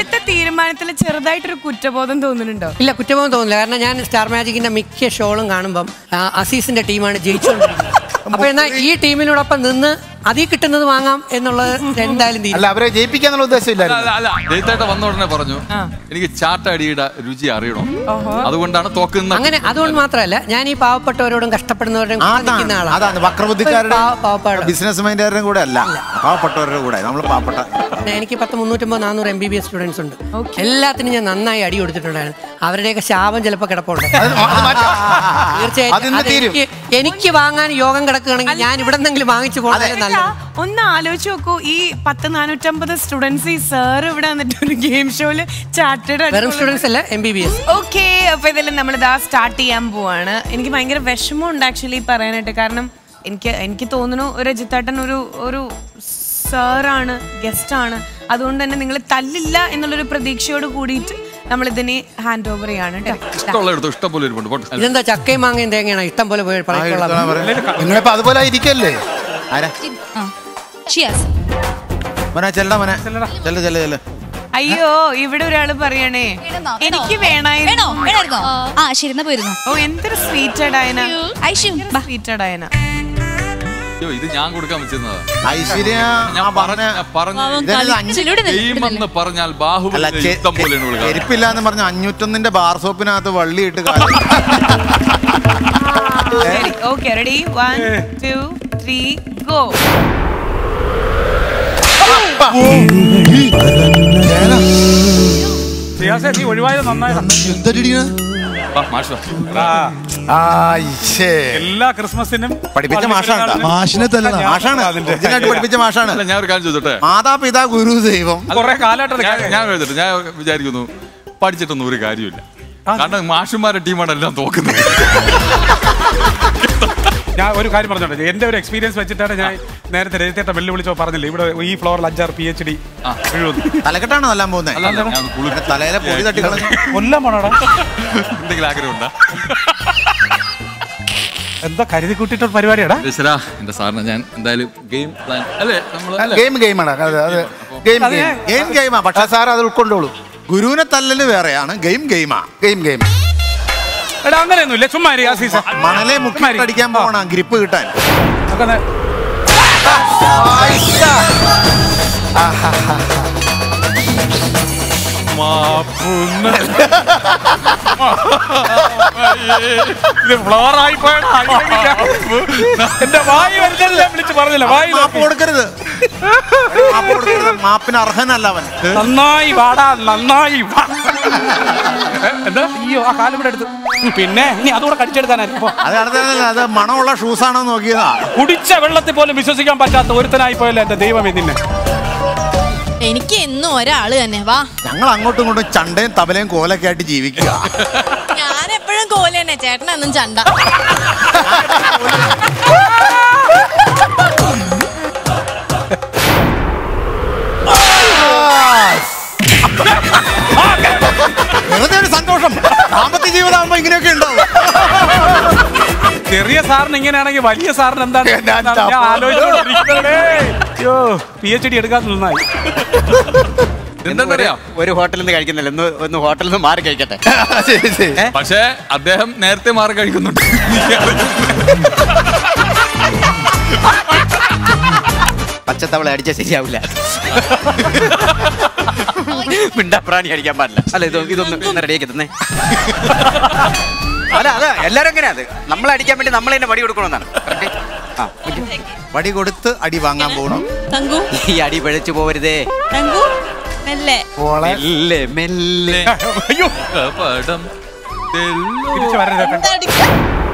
എടുത്ത തീരുമാനത്തിൽ ചെറുതായിട്ടൊരു കുറ്റബോധം തോന്നുന്നുണ്ടോ ഇല്ല കുറ്റബോധം തോന്നില്ല കാരണം ഞാൻ സ്റ്റാർ മാജിക്കിന്റെ മിക്ക ഷോകളും കാണുമ്പം ആ, അസീസിന്റെ ടീമാണ് ജയിച്ചുകൊണ്ടിരിക്കുന്നത് അപ്പൊ എന്നാൽ ഈ ടീമിനോടൊപ്പം നിന്ന് അതിൽ കിട്ടുന്നത് വാങ്ങാം എന്നുള്ളത് എന്തായാലും തീരും അല്ല അവരെ ജയിപ്പിക്കാന്നുള്ള അല്ല ഉദ്ദേശമില്ലായിരുന്നു അല്ല ജയിത്തേട്ട വന്ന ഉടനെ പറഞ്ഞു എനിക്ക് ചാട്ടടിയുടെ രുചി അറിയണം അതുകൊണ്ടാണ് തോക്കുന്ന അങ്ങനെ അതുകൊണ്ട് മാത്രമല്ല ഞാൻ ഈ പാവപ്പെട്ടവരോടും കഷ്ടപ്പെടുന്നവരോടും കൂടെ നിൽക്കുന്ന അതാണ് ആളാണ് അതാണ് വക്രബുദ്ധിക്കാരുടെ പാവ- പാവപ്പെട്ട ബിസിനസ് മൈൻഡുകാരുടെ കൂടെ അല്ല പാവപ്പെട്ടവരുടെ കൂടെ നമ്മൾ പാവപ്പെട്ട പിന്നെ എനിക്ക് പത്ത് മുന്നൂറ്റമ്പത് നാനൂറ് M B B S students ഉണ്ട് എല്ലാത്തിനും ഞാൻ നന്നായി അടി കൊടുത്തിട്ടുണ്ടായിരുന്നു അവരുടെയൊക്കെ ശാപം ചിലപ്പോൾ കിടപ്പുണ്ട് അത് മാ- അത് മാറ്റാം. തീർച്ചയായിട്ടും അതിന്ന് അത് തീരും. എനിക്ക് എനിക്ക് വാങ്ങാൻ യോഗം കിടക്കുകയാണെങ്കിൽ ഞാൻ ഇവിടെ നിന്നെങ്കിലും വാങ്ങിച്ചു പോകുന്നത് അല്ല, നല്ലത് ഒന്ന് ആലോചിച്ച് നോക്കൂ ഈ പത്ത് നാനൂറ്റമ്പത് സ്റ്റുഡൻസ് ഈ സാർ ഇവിടെ വന്നിട്ട് ഒരു ഗെയിം ഷോയില് ചാർട്ടേഡ് വെറും സ്റ്റുഡൻസ് അല്ല M B B S okay അപ്പൊ ഇതിൽ നമ്മൾ ഇതാ സ്റ്റാർട്ട് ചെയ്യാൻ പോവാണ് എനിക്ക് ഭയങ്കര വിഷമമുണ്ട് ആക്ച്വലി പറയാനായിട്ട് കാരണം എനിക്ക് എനിക്ക് തോന്നുന്നു രജിത്തേട്ടൻ ഒരു ഒരു സാറാണ് ഗസ്റ്റാണ് അതുകൊണ്ട് തന്നെ നിങ്ങൾ തല്ലില്ല എന്നുള്ളൊരു പ്രതീക്ഷയോട് കൂടിയിട്ട് നമ്മൾ ഇതിനെ ഹാൻഡ് ഓവർ ചെയ്യാണ് കേട്ടോ ഇഷ്ടമുള്ള എടുത്തു ഇഷ്ടം പോലെ ഇരിപ്പുണ്ട് പോട്ടെ. ഇതെന്താ ചക്കയും മാങ്ങയും തേങ്ങയാണ് ഇഷ്ടം പോലെ പോയി പറയിക്കൊള്ളാം നിങ്ങളിപ്പോ അതുപോലെ ഇരിക്കല്ലേ ആരാ ഷിയാസ് മോനെ ചെല്ലടാ മോനെ ചെല്ല ചെല്ല ചെല്ല അയ്യോ ഇവിടെ ഒരാള് പറയണേ വേണമെന്നോ? എനിക്ക് വേണോ വേണായിരുന്നു വേണമായിരുന്നോ ആ ശരി എന്നാ പോയിരുന്നു ഓ എന്തൊരു sweet Diana Aishu sweet Diana അയ്യോ ഇത് ഞാൻ കൊടുക്കാൻ വെച്ചിരുന്നതാ ഐശ്വര്യ ഞാൻ ആ പറഞ്ഞ പറഞ്ഞ പറഞ്ഞ ഇതിനൊരു അഞ്ച് ഗെയിം എന്ന് പറഞ്ഞാൽ അല്ല ബാഹുബലി ചെ- യുദ്ധം പോലെയാണ് കൊടുക്കുക ചെരുപ്പില്ല എന്ന് പറഞ്ഞ അഞ്ഞൂറ്റൊന്നിന്റെ ബാർ സോപ്പിനകത്ത് വള്ളിയിട്ട് കാലം okay ready one two three go സിയാസെ നീ ഒഴിവായത് നന്നായി വാ, മാഷ് വാ. ആയിശ്ശേ. എല്ലാ ക്രിസ്മസിനും പഠിപ്പിച്ച മാഷാണ് മാഷിനെ തല്ലണം മാഷാണ് അതിന്റെ ഒറിജിനലായിട്ട് പഠിപ്പിച്ച മാഷാണ് അല്ല ഞാൻ ഒരു കാര്യം ചോദിച്ചോട്ടെ മാതാപിതാ ഗുരു ദൈവം കുറെ കാലമായിട്ട് ഞാൻ- ഞാൻ ചോദിച്ചോട്ടെ ഞാൻ വിചാരിക്കുന്നു പഠിച്ചിട്ടൊന്നും ഒരു കാര്യമില്ല കാരണം മാഷുമാരുടെ ടീമാണ് എല്ലാം തോക്കുന്നത് ഞാൻ ഒരു കാര്യം പറഞ്ഞോട്ടെ എന്റെ ഒരു എക്സ്പീരിയൻസ് വെച്ചിട്ടാണ് ഞാൻ നേരത്തെ രജിത്തേട്ട വെല്ലു വിളിച്ചോ പറഞ്ഞില്ല ഇവിടെ ഈ ഫ്ലോറിൽ അഞ്ചാറ് പി എച്ച് ഡി തലക്കെട്ടാണ് നല്ലാൻ പോകുന്നത് അല്ല, അല്ല, ഞാൻ കുളി- തലയിലെ പൊടി തട്ടി കളഞ്ഞു കൊല്ലം പോണോടാ എന്തെങ്കിലും ആഗ്രഹമുണ്ടോ എന്താ കരുതി കൂട്ടിയിട്ട് പരിപാടിയാടാ ഈശ്വരാ എന്റെ സാറിന് ഞാൻ എന്തായാലും ഗെയിം പ്ലാൻ അല്ലേ നമ്മള് ഗെയിം ഗെയിമാണ് അതെ അതെ ഗെയിം ഗെയിം ഗെയിം ഗെയിമാ പക്ഷെ സാർ അത് ഉൾക്കൊണ്ടോളൂ ഗുരുവിനെ തല്ലല് വേറെയാണ് ഗെയിം ഗെയിമാ ഗെയിം ഗെയിം എടാ അങ്ങനെയൊന്നുമില്ല ചുമ്മാ ഇരി, ആസീസ മണലെ മുക്കി അടിക്കാൻ പോകണം ഗ്രിപ്പ് കിട്ടാൻ ഒക്കെ ഒന്ന് മാപ്പുന്ന്. ഇത് ഫ്ലോർ ആയി പോയടാ. അല്ലെങ്കിൽ ഞാൻ- എന്റെ വായി വരുന്നത് ഞാൻ വിളിച്ച് പറഞ്ഞില്ല വായി മാപ്പ് കൊടുക്കരുത് മാപ്പ് കൊടുക്കരുത് മാപ്പിന് അർഹനല്ല അവൻ നന്നായി വാടാ നന്നായി വാ. ഏ, എന്താ അയ്യോ ആ കാലം ഇവിടെ എടുത്തു പിന്നെ ഇനി അതുകൂടെ കടിച്ചെടുക്കാനായിരുന്നു അത് അടുത്തല്ല അത് മണമുള്ള ഷൂസ് ആണോ നോക്കിയതാ കുടിച്ച വെള്ളത്തിൽ പോലും വിശ്വസിക്കാൻ പറ്റാത്ത ഒരുത്തനായി പോയല്ലോ എന്റെ ദൈവം ഇതിനെ എനിക്ക് എന്നും ഒരാള് തന്നെ വാ ഞങ്ങൾ അങ്ങോട്ടും ഇങ്ങോട്ടും ചണ്ടയും തബലയും കോലൊക്കെ ആയിട്ട് ജീവിക്കുക ഞാൻ എപ്പോഴും കോല തന്നെ ചേട്ടനെന്നും ചണ്ട വെറുതെ ഒരു സന്തോഷം ദാമ്പത്യ ജീവിതമാകുമ്പോ ഇങ്ങനെയൊക്കെ ഉണ്ടാവും ചെറിയ സാറിന് ഇങ്ങനെയാണെങ്കിൽ വലിയ സാറിന് എന്താണ് ഞാൻ ഞാൻ ചാപ്പോ. ആലോചിച്ചോണ്ടിരിക്കുന്നതേ. അയ്യോ പി എച്ച് ഡി എടുക്കാൻ നന്നായി എന്താണെന്നറിയാം ഒരു ഹോട്ടലിൽ നിന്ന് കഴിക്കുന്നില്ല ഒന്ന് ഒന്ന് ഹോട്ടലിൽ നിന്ന് മാറി കഴിക്കട്ടെ ശരി ശരി പക്ഷേ അദ്ദേഹം നേരത്തെ മാറി കഴിക്കുന്നുണ്ട് പച്ചത്തവള അടിച്ചാൽ ശരിയാവില്ല മിണ്ടാപ്രാണി അടിക്കാൻ പാടില്ല അല്ല ഇത് ഇതൊന്ന് ഒന്ന് റെഡിയാക്കി തന്നെ അല്ല അല്ല എല്ലാരും എങ്ങനെയാ അത് നമ്മൾ അടിക്കാൻ വേണ്ടി നമ്മൾ തന്നെ വടി കൊടുക്കണമെന്നാണ് Correct? ആ okay. വടി കൊടുത്ത് അടി വാങ്ങാൻ പോകണം തങ്കു ഈ അടി പിഴച്ചു പോവരുതേ തങ്കു മെല്ലെ മെല്ലെ മെല്ലെ അയ്യോ പടം തെല്ലോ. തിരിച്ചു വരരുത് ചേട്ടൻ.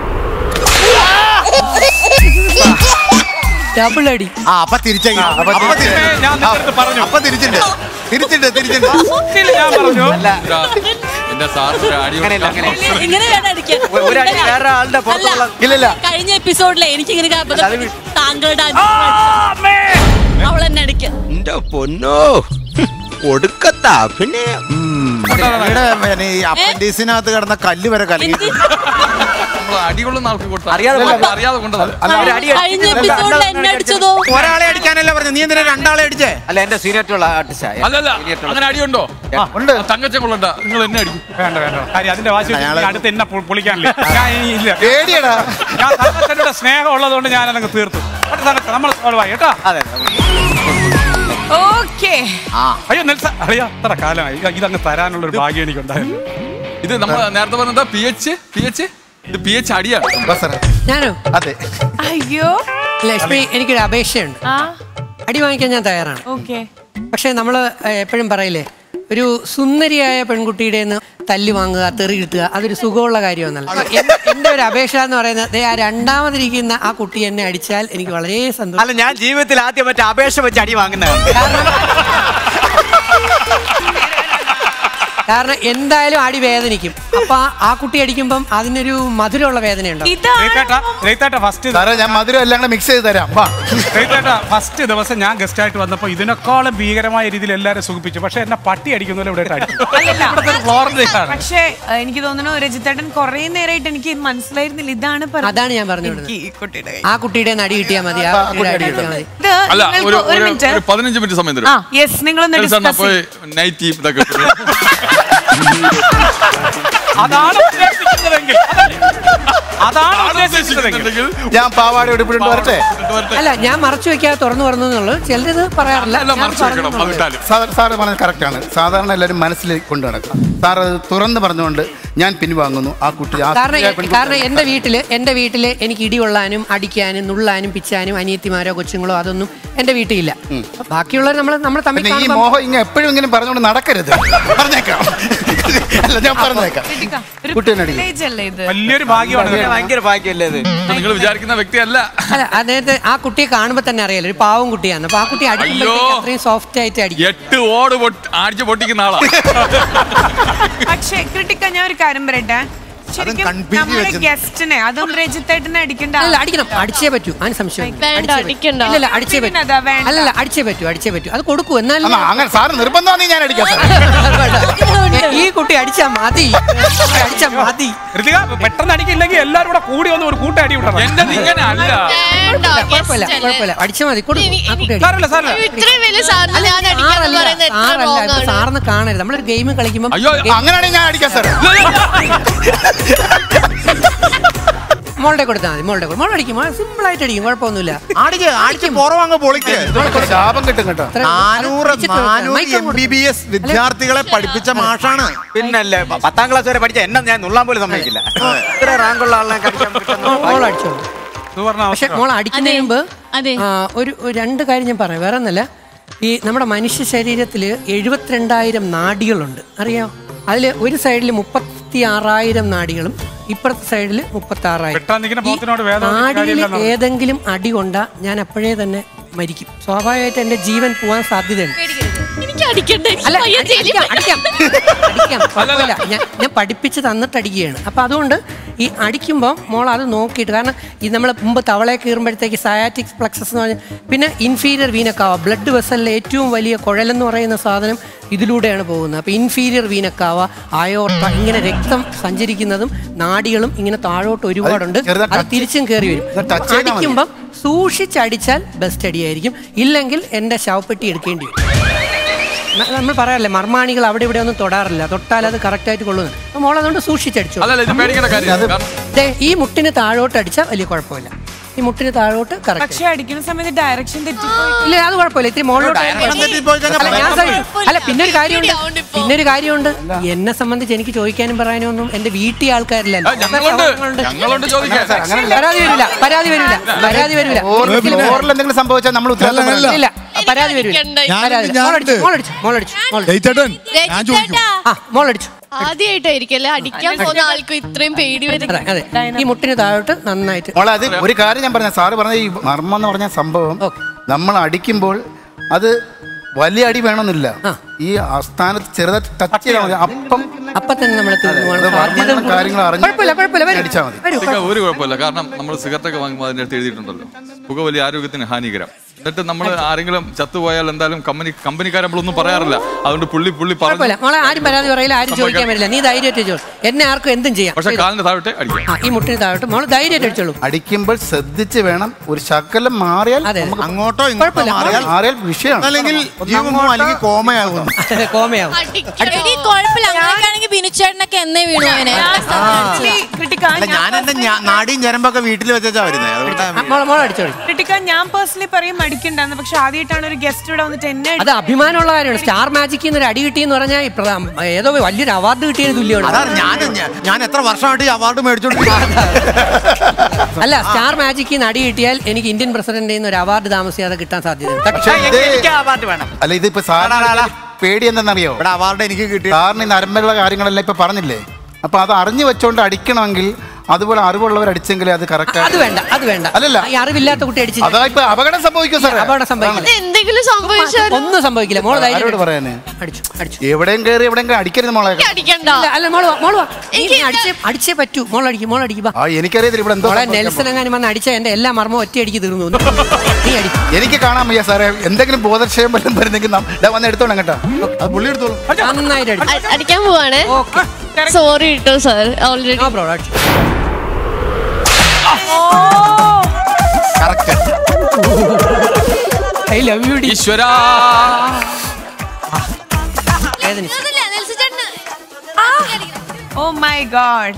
ഡബിൾ അടി ആ അപ്പൊ തിരിച്ചു അപ്പൊ തിരിച്ച്. ഞാൻ നിന്റെ അടുത്ത് പറഞ്ഞു. അപ്പൊ തിരിച്ചിട്ട് തിരിച്ചിട്ട് തിരിച്ചിട്ട് സത്യത്തിൽ ഞാൻ പറഞ്ഞു ഇതാ, എന്റെ സാറിന് അടി അങ്ങനെയല്ല അങ്ങനെയല്ല ഇങ്ങനെ വേണം അടിക്കാൻ ഒ- ഒരടി വേറെ ആളുടെ പുറത്തുള്ള അല്ല, ഇല്ലില്ല. കഴിഞ്ഞ എപ്പിസോഡിലെ എനിക്ക് ഇങ്ങനെ അത് വി- താങ്കളുടെ അവൾ എന്നെ അടിക്കാൻ എന്റെ പൊന്നോ ഒടുക്കത്ത അഭിനയം ഇവിടെ പിന്നെ ഈ അപ്പൻഡീസിനകത്ത് കിടന്ന കല്ല് വരെ കലങ്ങി എനിക്ക് നമ്മൾ അടികൊള്ളുന്ന ആൾക്ക് കൊടുത്താൽ അറിയാതെ അല്ല, അറിയാതെ കൊണ്ടതല്ല ഒരു അടി കഴിഞ്ഞ എപ്പിസോഡിൽ എന്നെ അടിച്ചതോ ഒരാളെ അടിക്കാനല്ല പറഞ്ഞു നീ എന്തിനാ രണ്ടാളെ അടിച്ചേ അല്ല എന്റെ സീനിയറ്റുള്ള ആർട്ടിസ്റ്റാ അല്ലല്ല അങ്ങനെ അടിയുണ്ടോ ഉണ്ട് തങ്കച്ചൻ കൊള്ളണ്ട നിങ്ങൾ എന്നെ അടിക്കും വേണ്ട വേണ്ട കാര്യം അതിന്റെ വാശി വെച്ച് അയാളെ- ഇനി അടുത്ത് എന്നെ പൊ- പൊളിക്കാനില്ല ഞാൻ ഇനി ഇല്ല പേടിയടാ ഞാൻ തങ്കച്ചനോട് സ്നേഹം ഉള്ളതുകൊണ്ട് ഞാൻ അതങ്ങ് തീർത്തു പക്ഷേ തങ്കച്ചൻ നമ്മൾ സോൾവ് ആയി കേട്ടോ അതെ ഓക്കെ അയ്യോ നെൽസ അയ്യോ അത്ര കാലമായി ഇ- ഇതങ്ങ് തരാനുള്ള ഒരു ഭാഗ്യം എനിക്കുണ്ടായിരുന്നു ഇത് നമ്മൾ നേരത്തെ പറഞ്ഞത് പി എച്ച് പി എച്ച് ഇത് പി എച്ച് അടിയാണ് ബസറ ഞാനോ അതെ അയ്യോ ലക്ഷ്മി എനിക്കൊരു അപേക്ഷയുണ്ട് ആ അടി വാങ്ങിക്കാൻ ഞാൻ തയ്യാറാണ് ഓക്കെ പക്ഷേ നമ്മൾ എപ്പോഴും പറയില്ലേ ഒരു സുന്ദരിയായ പെൺകുട്ടിയുടെ നിന്ന് തല്ല് വാങ്ങുക തെറി കിട്ടുക അതൊരു സുഖമുള്ള കാര്യമൊന്നല്ല എന്റെ- എന്റെ ഒരു അപേക്ഷ എന്ന് പറയുന്നത് ദേ ആ രണ്ടാമതിരിക്കുന്ന ആ കുട്ടി എന്നെ അടിച്ചാൽ എനിക്ക് വളരെ സന്തോഷം അല്ല ഞാൻ ജീവിതത്തിൽ ആദ്യം മറ്റേ അപേക്ഷ വെച്ച് അടി വാങ്ങുന്നതാണ് കാരണം എന്തായാലും അടി വേദനിക്കും അപ്പൊ ആ- ആ കുട്ടി അടിക്കുമ്പം അതിനൊരു മധുരമുള്ള വേദനയുണ്ടോ ഇതാണ് റീത്തേട്ട റീത്തേട്ട ഫസ്റ്റ് സാറേ ഞാൻ മധുരം എല്ലാം കൂടെ മിക്സ് ചെയ്ത് തരാം വാ റീത്തേട്ട ഫസ്റ്റ് ദിവസം ഞാൻ ഗസ്റ്റ് ആയിട്ട് വന്നപ്പോൾ ഇതിനേക്കാളും ഭീകരമായ രീതിയിൽ എല്ലാവരും സുഖിപ്പിച്ചു പക്ഷെ എന്നെ പട്ടി അടിക്കുന്ന പോലെ ഇവിടെ അടിച്ചു അല്ലല്ല. ഇവിടുത്തെ ഒരു ഫ്ലോറിന്റെയാണ് പക്ഷേ ഏഹ്, എനിക്ക് തോന്നുന്നു രജിത്തേട്ടൻ കുറേ നേരമായിട്ട് എനിക്ക് മനസ്സിലായിരുന്നില്ല ഇതാണ് പറഞ്ഞത്. അതാണ് ഞാൻ പറഞ്ഞു വിടുന്നത്. എനിക്ക് ഈ കുട്ടിയുടെ കൈ. ആ കുട്ടിയുടെ നടി കിട്ടിയാൽ മതി ആ കുട്ടിയുടെ അടി കിട്ടിയാൽ മതി ഇത് അല്ല നിങ്ങൾക്ക് ഒരു ഒരു ഒരു- മിനിറ്റ് ഒരു പതിനഞ്ച് മിനിറ്റ് സമയം ആ തരും യെസ് നിങ്ങളൊന്ന് നെൽസൺ എന്നാ ഡിസ്കസ് പോയി നൈറ്റ് ഇതൊക്കെ ഇട്ട് അതാണ് ഉദ്ദേശിക്കുന്നതെങ്കിൽ അതാണ് ആണ് ഉദ്ദേശിക്കുന്നതെങ്കിൽ ഉദ്ദേശിക്കുന്നുണ്ടെങ്കിൽ ഞാൻ പാവാട ഉടുപ്പിട്ട് വരട്ടെ ഇട്ട് വരട്ടെ. അല്ല ഞാൻ മറച്ചു വെക്കാതെ തുറന്നു പറഞ്ഞു എന്നുള്ളത് ചിലരിത് പറയാറില്ല അല്ല ഞാൻ മറച്ചു വെക്കണം പറഞ്ഞു അത് ഇട്ടാലും സാർ സാറ് പറഞ്ഞത് കറക്റ്റാണ് സാധാരണ എല്ലാവരും മനസ്സിൽ കൊണ്ടു നടക്കും സാർ അത് തുറന്ന് പറഞ്ഞുകൊണ്ട് ഞാൻ പിൻവാങ്ങുന്നു ആ കുട്ടി ആ കാരണം സ്ത്രീയെ പെൺകുട്ടി- കാരണം എന്റെ വീട്ടില് എന്റെ വീട്ടില് എനിക്ക് ഇടികൊള്ളാനും അടിക്കാനും നുള്ളാനും പിച്ചാനും അനിയത്തിമാരോ കൊച്ചുങ്ങളോ അതൊന്നും എന്റെ വീട്ടിലില്ല ബാക്കിയുള്ളവർ നമ്മൾ നമ്മൾ തമ്മിൽ പിന്നെ ഈ കാണുമ്പം- മോഹം ഇങ്ങനെ എപ്പോഴും ഇങ്ങനെ പറഞ്ഞുകൊണ്ട് നടക്കരുത് പറഞ്ഞേക്കാം അല്ല ഞാൻ പറഞ്ഞേക്കാം ഒരു കുട്ടീനെ അടിക്കും. privilege അല്ലേ ഇത് വലിയൊരു ഭാഗ്യമാണ് ഇത് ഭയങ്കര ഭാഗ്യമല്ലേ ഇത് നിങ്ങൾ വിചാരിക്കുന്ന വ്യക്തിയല്ല അല്ല അദ്ദേഹത്തെ ആ കുട്ടിയെ കാണുമ്പോ തന്നെ അറിയാലോ ഒരു പാവം കുട്ടിയാണ് അപ്പൊ ആ കുട്ടി അടിക്കുമ്പോഴത്തേക്ക് അയ്യോ. അത്രയും സോഫ്റ്റ് ആയിട്ട് അടിക്കും എട്ട് ഓട് പൊട്ടി അടിച്ച് പൊട്ടിക്കുന്ന ആളാ പക്ഷേ ക്രിട്ടിക്ക ഞാൻ ഒരു കാര്യം പറയട്ടെ ശരിക്കും കൺപീലി നമ്മുടെ വെച്ച് ഗസ്റ്റിനെ അതും രജിത്തേട്ടനെ അടിക്കേണ്ട അല്ല അടിക്കണം അടിച്ചേ പറ്റൂ അതിന് സംശയം വേണ്ട, അടിക്കണ്ട. ഇല്ലല്ല അടിച്ചേ പറ്റൂ പിന്നെ അതാ വേണ്ട. അല്ലല്ല അടിച്ചേ പറ്റൂ അടിച്ചേ പറ്റൂ അത് കൊടുക്കൂ എന്നാലും അമ്മ അങ്ങനെ സാറ് നിർബന്ധമാണെങ്കിൽ ഞാൻ അടിക്കാം സാർ ഈ കുട്ടി അടിച്ചാ മതി അടിച്ചാ മതി ഋതിക പെട്ടെന്ന് അടിക്കില്ലെങ്കിൽ എല്ലാവരും കൂടെ കൂടി വന്ന് ഒരു കൂട്ടടി വിടണം എന്റെ ഇങ്ങനെ അല്ല വേണ്ട കുഴപ്പമില്ല guest അല്ലേ? കുഴപ്പമില്ല അടിച്ചാ മതി കൊടുക്കൂ ഇനി- ആ കുട്ടി ഇനി- അടി. സാരല്ല സാരല്ല ഇത്രയും വലിയ സാറിന് ഞാൻ അടിക്കാന്ന് സാറല്ല പറയുന്നത് എത്ര സാറല്ല wrong ഇപ്പൊ ആണ് സാറിന് കാണരുത് നമ്മളൊരു ഗെയിം കളിക്കുമ്പോൾ അയ്യോ അങ്ങനെയാണെങ്കിൽ ഞാൻ അടിക്കാം സാർ മോളുടെ കൊടുത്താൽ മതി മോളുടെ മോൾ അടിക്കും സിമ്പിൾ ആയിട്ട് അടിക്കും കുഴപ്പമൊന്നുമില്ല അടിക്ക് അടിച്ച് പുറമങ്ങ് പൊളിക്ക് ഇതൊക്കെ ശാപം കിട്ടും കേട്ടോ അത്ര- നാനൂറ് അടിച്ചിട്ട് കൊടുക്കാം. നാനൂറ് mic M B B S വിദ്യാർത്ഥികളെ പഠിപ്പിച്ച മാഷാണ് പിന്നല്ലേ പ- പത്താം ക്ലാസ് വരെ പഠിച്ച എന്നെ ഞാൻ നുള്ളാൻ പോലും സമ്മതിക്കില്ല ഇത്ര റാങ്കുള്ള ആളിനെ കടിക്കാൻ പറ്റുന്ന മോൾ അടിച്ചോളൂ സുവർണ പക്ഷെ മോൾ അടിക്കുന്നതിന് മുമ്പ് അതെ. ആ, ഒരു ഒരു രണ്ട് കാര്യം ഞാൻ പറയാം വേറെ ഒന്നല്ല ഈ നമ്മുടെ മനുഷ്യ ശരീരത്തിൽ എഴുപത്തിരണ്ടായിരം നാഡികളുണ്ട് അറിയാം അതിൽ ഒരു സൈഡിൽ മുപ്പത്തി ആറായിരം നാഡികളും ഇപ്പുറത്തെ സൈഡിൽ മുപ്പത്തി വെട്ടാൻ നിൽക്കുന്ന ആറായിരം പോത്തിനോട് വേദന ഒരു നാഡിയിൽ കാര്യമില്ലെന്ന് ഏതെങ്കിലും അടി കൊണ്ടാ ഞാൻ അപ്പോഴേ തന്നെ മരിക്കും സ്വാഭാവികമായിട്ട് എന്റെ ജീവൻ പോവാൻ സാധ്യതയുണ്ട് എനിക്ക് അടിക്കണ്ടേ അല്ല പയ്യെ അടി- ജയിലിൽ അടിക്കാം അടിക്കാം അടിക്കാം കുഴപ്പമില്ല ഞാൻ ഞാൻ പഠിപ്പിച്ച് തന്നിട്ട് അടിക്കുകയാണ് അപ്പൊ അതുകൊണ്ട് ഈ അടിക്കുമ്പോൾ മോൾ അത് നോക്കിയിട്ട് കാരണം ഈ നമ്മൾ മുമ്പ് തവളയെ കീറുമ്പോഴത്തേക്ക് സയാറ്റിക് പ്ലക്സസ് എന്ന് പറഞ്ഞാൽ പിന്നെ ഇൻഫീരിയർ വീനക്കാവ ബ്ലഡ് വെസലിലെ ഏറ്റവും വലിയ കുഴലെന്ന് പറയുന്ന സാധനം ഇതിലൂടെയാണ് പോകുന്നത് അപ്പോൾ ഇൻഫീരിയർ വീനക്കാവ അയോർട്ട ഇങ്ങനെ രക്തം സഞ്ചരിക്കുന്നതും നാഡികളും ഇങ്ങനെ താഴോട്ട് ഒരുപാടുണ്ട് ചെറുതായിട്ട് അത് touch- തിരിച്ചും കയറി വരും ഇത് touch ചെയ്താൽ മതി. അടിക്കുമ്പം സൂക്ഷിച്ചടിച്ചാൽ ബെസ്റ്റ് അടിയായിരിക്കും ഇല്ലെങ്കിൽ എൻ്റെ ശവപ്പെട്ടി എടുക്കേണ്ടി വരും ന- നമ്മൾ പറയാറില്ലേ മർമാണികൾ അവിടെ ഇവിടെ ഒന്നും തൊടാറില്ല തൊട്ടാൽ അത് കറക്റ്റ് ആയിട്ട് കൊള്ളുന്നു അപ്പൊ മോൾ അതുകൊണ്ട് സൂക്ഷിച്ചടിച്ചു അതല്ല ഇത് പേടിക്കേണ്ട കാര്യം കാരണം ദേ, ഈ മുട്ടിന് താഴോട്ട് അടിച്ചാൽ വലിയ കുഴപ്പമില്ല ഈ മുട്ടിന് താഴോട്ട് കറക്റ്റ് പക്ഷെ അടിക്കുന്ന സമയത്ത് ഡയറക്ഷൻ തെറ്റിപ്പോയി ഇല്ല അത് കുഴപ്പമില്ല ഇത്തിരി മുകളിലോട്ട് Direction തെറ്റിപ്പോയി കഴിഞ്ഞാൽ അല്ല, ഞാൻ പറയാൻ sorry. അല്ല പിന്നെ ഒരു കാര്യമുണ്ട് പേടിയാവുന്നുണ്ട് ഇപ്പൊ. പിന്നെ ഒരു കാര്യമുണ്ട് എന്നെ സംബന്ധിച്ച് എനിക്ക് ചോദിക്കാനും പറയാനും ഒന്നും എന്റെ വീട്ടിൽ ആൾക്കാരില്ലല്ലോ ആ, ഞങ്ങളുണ്ട് ഞങ്ങളുണ്ട് ചോദിക്കാൻ പരാതി വരില്ല പരാതി വരില്ല പരാതി വരില്ല ഒരിക്കലും വരില്ല. ഓറിൽ എന്തെങ്കിലും സംഭവിച്ചാൽ നമ്മൾ ഉത്തരവാദിത്തം അല്ല, ഇല്ല പരാതി വരില്ല അടിക്കണ്ട. പരാതി ഞാൻ- മോളടിച്ചു മോളടിച്ചു മോളടിച്ചു മോളടിച്ചു ജയിച്ചേട്ടൻ ഞാൻ ചോദിക്കും രജിത്തേട്ടാ, ആ മോളടിച്ചു ആദ്യമായിട്ടായിരിക്കല്ലേ അടിക്കാൻ പോകുന്ന ആൾക്ക് ഇത്രയും പേടി വരും അതെ അതെ ഈ മുട്ടിന് താഴോട്ട് നന്നായിട്ട് മോളെ അത് ഒരു കാര്യം ഞാൻ പറഞ്ഞ സാറ് പറഞ്ഞ ഈ മർമ്മം എന്ന് പറഞ്ഞ സംഭവം ഓക്കെ. നമ്മൾ അടിക്കുമ്പോൾ അത് വലിയ അടി വേണമെന്നില്ല ആ. ഈ ആസ്ഥാനത്ത് ചെറുതായിട്ട് ടച്ച് ചെയ്താൽ മതി അപ്പം അപ്പൊ തന്നെ നമ്മൾ തീർന്നു അത് പോകണം. സാധ്യത വർമ്മയുടെ കാര്യങ്ങൾ അറിഞ്ഞ് കുഴപ്പമില്ല കുഴപ്പമില്ല വരൂ. അടിച്ചാൽ മതി. വരൂ ഇതൊക്കെ ഒരു കുഴപ്പമില്ല കാരണം നമ്മൾ സിഗരറ്റ് ഒക്കെ വാങ്ങുമ്പോൾ അതിൻ്റെ അടുത്ത് എഴുതിയിട്ടുണ്ടല്ലോ പുകവലി ആരോഗ്യത്തിന് ഹാനികരം എന്നിട്ട് നമ്മൾ ആരെങ്കിലും ചത്തുപോയാൽ എന്തായാലും കമ്പനി കമ്പനിക്കാരെ നമ്മളൊന്നും പറയാറില്ല അതുകൊണ്ട് പുള്ളി പുള്ളി പറഞ്ഞു കുഴപ്പമില്ല മോളെ ആരും പരാതി പറയില്ല ആരും ചോദിക്കാൻ വരില്ല നീ ധൈര്യമായിട്ട് ചോദിച്ചു എന്നെ ആർക്കും എന്തും ചെയ്യാം പക്ഷെ കാലിന് താഴോട്ട് അടിക്കാം ആ ഈ മുട്ടിന് താഴോട്ട് മോള് ധൈര്യമായിട്ട് അടിച്ചോളൂ അടിക്കുമ്പോൾ ശ്രദ്ധിച്ച് വേണം ഒരു ശകലം മാറിയാൽ അതെ. നമുക്ക് അങ്ങോട്ടോ ഇങ്ങോട്ടോ കുഴപ്പമില്ല. മാറിയാൽ മാറിയാൽ വിഷയമാണ് അല്ലെങ്കിൽ ജീവമോ അല്ലെങ്കിൽ കോമയാകുന്നു കോമയാവും എടി, കുഴപ്പമില്ല അങ്ങനെയൊക്കെയാണെങ്കിൽ ബിനുച്ചേട്ടനൊക്കെ എന്നേ വീണു അവനെ Actually, ക്രിട്ടിക്ക അല്ല ഞാൻ എന്റെ ഞാ- നാടിയും ഞരമ്പൊക്കെ വീട്ടിൽ വെച്ചാ വരുന്നത് അതുകൊണ്ട് ആ, മോളെ മോളെ അടിച്ചോളൂ ക്രിട്ടിക്ക ഞാൻ പേഴ്സണലി പറയും അടിക്കണ്ടെന്ന് പക്ഷെ ആദ്യമായിട്ടാണ് ഒരു ഗസ്റ്റ് ഇവിടെ വന്നിട്ട് എന്നെ അത് അഭിമാനമുള്ള കാര്യമാണ് സ്റ്റാർ മാജിക്കിൽ നിന്ന് ഒരു അടി കിട്ടിയെന്ന് പറഞ്ഞാൽ ഈ പ്രധാ- ഏതോ വലിയൊരു അവാർഡ് കിട്ടിയതിന് തുല്യമാണ് അതാണ് ഞാൻ ഞാൻ- ഞാൻ എത്ര വർഷമായിട്ട് ഈ അവാർഡ് മേടിച്ചോണ്ട് അല്ല സ്റ്റാർ മാജിക്കിൽ നിന്ന് അടി കിട്ടിയാൽ എനിക്ക് ഇന്ത്യൻ പ്രസിഡന്റിൽ നിന്ന് ഒരു അവാർഡ് താമസിയാതെ കിട്ടാൻ സാധ്യതയുണ്ട് പക്ഷേ ഇത് എനിക്ക് അവാർഡ് വേണം അല്ല ഇതിപ്പോ സാറിന് പേടി എന്തെന്നറിയോ ഇവിടെ അവാർഡ് എനിക്ക് കിട്ടി സാറിന് ഈ നരമ്പുള്ള കാര്യങ്ങളെല്ലാം ഇപ്പൊ പറഞ്ഞില്ലേ അപ്പൊ അത് അറിഞ്ഞു വെച്ചോണ്ട് അടിക്കണമെങ്കിൽ അതുപോലെ അറിവുള്ളവർ അടിച്ചെങ്കിലേ അത് കറക്റ്റ് അത് വേണ്ട അത് വേണ്ട അല്ലല്ല. ഈ അറിവില്ലാത്ത കുട്ടി അടിച്ചു അതാ ഇപ്പൊ അപകടം സംഭവിക്കും സാറേ അപകടം സംഭവിക്കില്ല എന്തെങ്കിലും സംഭവിച്ചാൽ ഒന്നും സംഭവിക്കില്ല മോള് ആരോട് ധൈര്യം പറയാന് അടിച്ചു അടിച്ചു എവിടെയും കയറി എവിടെയും അടിക്കരുത് മോളെ അടിക്കണ്ട അല്ല അല്ല മോള് വാ, മോള് വാ. നീ നീ അടിച്ചേ അടിച്ചേ പറ്റൂ മോൾ അടിക്കും മോൾ അടിക്കും വാ ആ എനിക്കറിയത്തില്ല ഇവിടെ എന്തോ മോളെ സംഭവിക്കാൻ നെൽസൺ എങ്ങാനും വന്ന് അടിച്ച എന്റെ എല്ലാ മർമ്മവും ഒറ്റ അടിക്ക് തീർന്നു നീ അടിക്കും എനിക്ക് കാണാൻ വയ്യ സാറേ എന്തെങ്കിലും ബോധക്ഷയം വല്ലതും വരുന്നെങ്കിൽ നാം- ദാ വന്ന് എടുത്തോണം കേട്ടോ അത് പുള്ളി എടുത്തോളൂ നന്നായിട്ട് അടിച്ചു അ- അടിക്കാൻ പോവാണ് ഓക്കെ സോറി കേട്ടോ സാർ ഓൾറെഡി നോ പ്രോബ്ലം അടിച്ചു കറക്റ്റ് ഐ ലവ് യു ഡി ഈശ്വരാ വേദനിച്ചു ഓ മൈ ഗോഡ്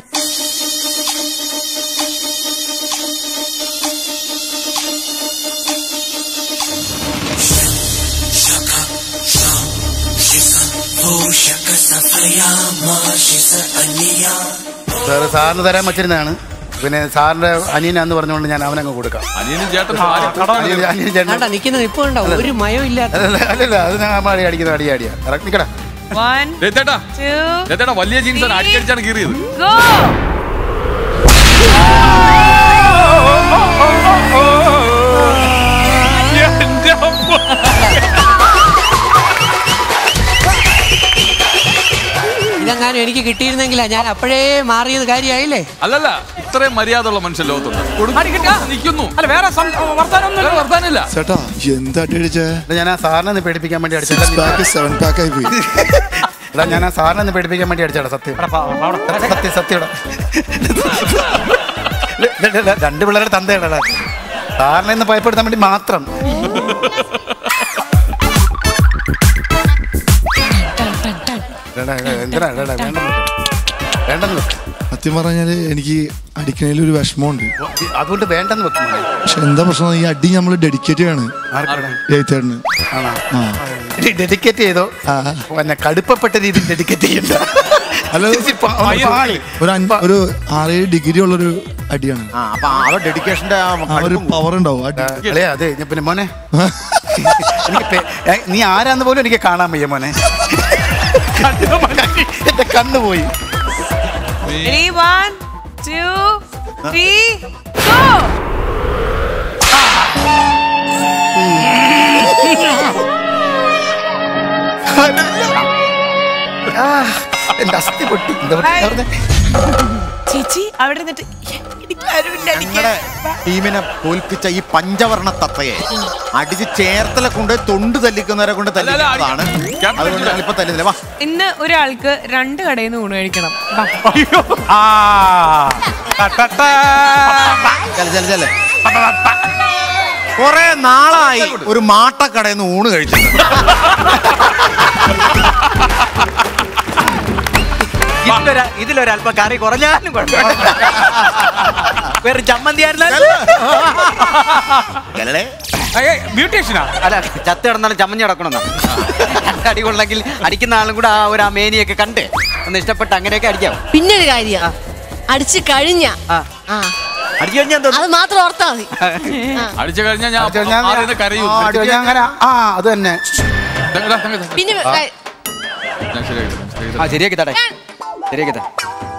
സാറ് സാറിന് തരാൻ വെച്ചിരുന്നതാണ് പിന്നെ സാറിന്റെ അനിയനാന്ന് പറഞ്ഞുകൊണ്ട് ഞാൻ അവനങ്ങ് കൊടുക്കാം അനിയനും ചേട്ടനും അനിയൻ- അനിയൻ ചേട്ടൻ വേണ്ട നിൽക്കുന്ന നിപ്പ് കണ്ടോ ഒരു മയം ഇല്ലാത്ത അല്ലല്ല അല്ലല്ല അത് ഞാൻ അടി അടിക്കുന്ന അടി അടിയാ കറക്റ്റ് നിക്കടാ വൺ രത്തേട്ടാ ടു രത്തേട്ടാ വലിയ ജീൻസാണ് അടിക്കടിച്ചാണ് കീറിയത് ഗോ എന്റെ അമ്മ. ഇതെങ്ങാനും എനിക്ക് കിട്ടിയിരുന്നെങ്കിലാ ഞാൻ അപ്പോഴേ മാറിയത് കാര്യമായില്ലേ അല്ലല്ല ഇത്രയും മര്യാദ ഉള്ള മനുഷ്യൻ ലോകത്തുണ്ട് കൊടുക്കാൻ നിൽക്കുന്നു അല്ല വേറെ സം- വർത്താനം വേറെ വർത്താനില്ല ചേട്ടാ എന്താ അടി അടിച്ചേ എടാ, ഞാൻ ആ സാറിനെ ഒന്ന് പേടിപ്പിക്കാൻ വേണ്ടി സിക്സ് അടിച്ചതാ പാക്ക് സെവൻ പാക്ക് ആയി പോയി എടാ ഞാൻ ആ സാറിനെ ഒന്ന് പേടിപ്പിക്കാൻ വേണ്ടി അടിച്ചടാ സത്യം സത്യം സത്യം രണ്ട് പിള്ളേരുടെ തന്തയടാ സാറിനെ ഒന്ന് ഭയപ്പെടുത്താൻ വേണ്ടി മാത്രം എടാ, എടാ, എന്തിനാ എടാ, എടാ, വേണ്ടെന്ന് വെക്ക്. വേണ്ടെന്ന് വെക്ക്. സത്യം പറഞ്ഞാല് എനിക്ക് അടിക്കണേൽ ഒരു വിഷമമുണ്ട് അതുകൊണ്ട് വേണ്ടെന്ന് വെക്കും മോനെ. പക്ഷെ എന്താ പ്രശ്നം ഈ അടി നമ്മൾ ഡെഡിക്കേറ്റ് ആണ് ആർക്കാണ്? ജയിത്തേട്ടന് ആണോ ആ ഡെഡിക്കേറ്റ് ചെയ്തോ ആ. പിന്നെ കടുപ്പപ്പെട്ട രീതിയിൽ ഡെഡിക്കേറ്റ് ചെയ്യണ്ട ഹലോ ചേച്ചി, പാ- ഒന്ന് പാല്. ഒരു അഞ്ച്- ഒരു ആറേഴ് ഡിഗ്രി ഉള്ളൊരു അടിയാണ് ആ അപ്പൊ ആ ഡെഡിക്കേഷന്റെ ആ ഒരു പവർ ഉണ്ടാവും അടി അല്ലേ അതെ ഞാൻ പിന്നെ മോനെ എനിക്ക് പേ- ഏ, നീ ആരാന്ന് പോലും എനിക്ക് കാണാൻ വയ്യ മോനെ എന്റെ കണ്ണ് പോയി Ready? One, two, three, go! ആ, എന്റെ അസ്ഥി പൊട്ടി എന്താ പറ്റി പറഞ്ഞേ? ചേച്ചി അവിടെ നിന്നിട്ട് എനിക്കാരുമില്ല ഞങ്ങളുടെ ടീമിനെ തോൽപ്പിച്ച ഈ പഞ്ചവർണ്ണ തത്തയെ അടിച്ച് ചേർത്തല കൊണ്ട് തൊണ്ട് തല്ലിക്കുന്നവരെ കൊണ്ട് തല്ലിക്കുന്നതാണ് ക്യാപ്റ്റൻ അതുകൊണ്ട് ഞങ്ങളിപ്പോ തല്ലുന്നില്ല വാ ഇന്ന് ഒരാൾക്ക് രണ്ട് കടയിൽ നിന്ന് ഊണ് കഴിക്കണം ബാ. ആ ടട്ടട്ടാ. ചെല ചെല ചെല കൊറേ നാളായി ഒരു മാട്ടക്കടയിൽ നിന്ന് ഊണ് കഴിച്ചിട്ട് ഇതിലൊരു ഇതിലൊരല്പം കറി കുറഞ്ഞാലും കുഴപ്പമില്ല വേറെ ചമ്മന്തി ആയിരുന്നാലും ചെലേ ഏയ്, ബ്യൂട്ടീഷ്യനാ അല്ല ചത്ത് കിടന്നാലും ചമ്മഞ്ഞ് കിടക്കണമെന്നാ അടി കൊള്ളെങ്കിൽ അടിക്കുന്ന ആളും കൂടെ ആ ഒരു ആ മേനിയൊക്കെ കണ്ട് ഒന്ന് ഇഷ്ടപ്പെട്ട് അങ്ങനെയൊക്കെ അടിക്കാം പിന്നെ ഒരു കാര്യ അടിച്ചു കഴിഞ്ഞ ആ അടിച്ചു കഴിഞ്ഞാൽ എന്തോ അത് മാത്രം ഓർത്താ മതി ആ. അടിച്ചു കഴിഞ്ഞാൽ ഞാൻ അടിച്ചു കഴിഞ്ഞാ- ആദ്യം കരയും ആ, അടിച്ചു കഴിഞ്ഞാ അങ്ങനെ ആ അത് തന്നെ തങ്ങടാ, തങ്ങടാ. പിന്നെ ഞാൻ ശരിയാക്കി തരാം, ശരിയാക്കി ആ തരാം. ശരിയാക്കി തടേ ശരിയാക്കി തരാം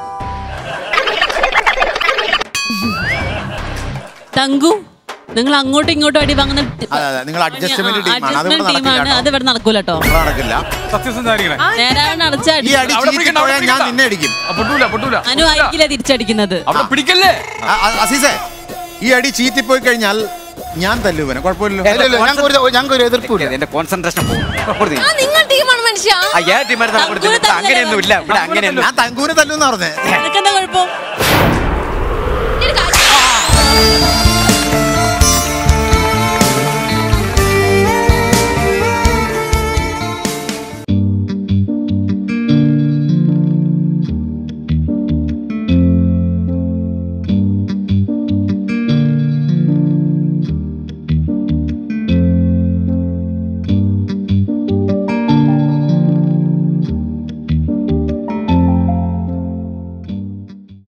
തങ്കു നിങ്ങൾ അങ്ങോട്ടും ഇങ്ങോട്ടും അടി വാങ്ങുന്ന അതെ അതെ നിങ്ങൾ അഡ്ജസ്റ്റ്മെന്റ് ടീമാണ് അത് ഇവിടെ അഡ്ജസ്റ്റ്മെന്റ് ടീമാണ് അത് നടക്കില്ല ഇവിടെ നടക്കൂല കേട്ടോ ഇവിടെ നടക്കില്ല സത്യസന്ധാരിക്കണേ നേരാണ് അടച്ച ഈ അടി അടി അവിടെ ചീറ്റി പിടിക്കണ്ട, അവിടെ പോയാൽ ഞാൻ പിടിക്കണ്ട. നിന്നെ അടിക്കും ആ, പൊട്ടൂല പൊട്ടൂല അനു ആയിരിക്കില്ല തിരിച്ചടിക്കുന്നത് അവിടെ പിടിക്കല്ലേ ആ, ആ, അസീസേ ഈ അടി ചീറ്റിപ്പോയി കഴിഞ്ഞാൽ ഞാൻ തല്ലുവനെ കുഴപ്പമില്ലല്ലോ ഇല്ല, ഇല്ല, ഞങ്ങൾക്ക് ഒരു ഞങ്ങൾക്ക് ഒരു എതിർപ്പില്ല എന്റെ കോൺസെൻട്രേഷൻ പോകും ആ നിങ്ങൾ ടീമാണ് മനുഷ്യ അയ്യാ ടീമാരെ അങ്ങനെയൊന്നും ഇല്ല ഇവിടെ അങ്ങനെയൊന്നും ഞാൻ തങ്കൂനെ തല്ലുന്ന് പറഞ്ഞേ നിനക്കെന്താ കുഴപ്പം ഒരു കാര്യം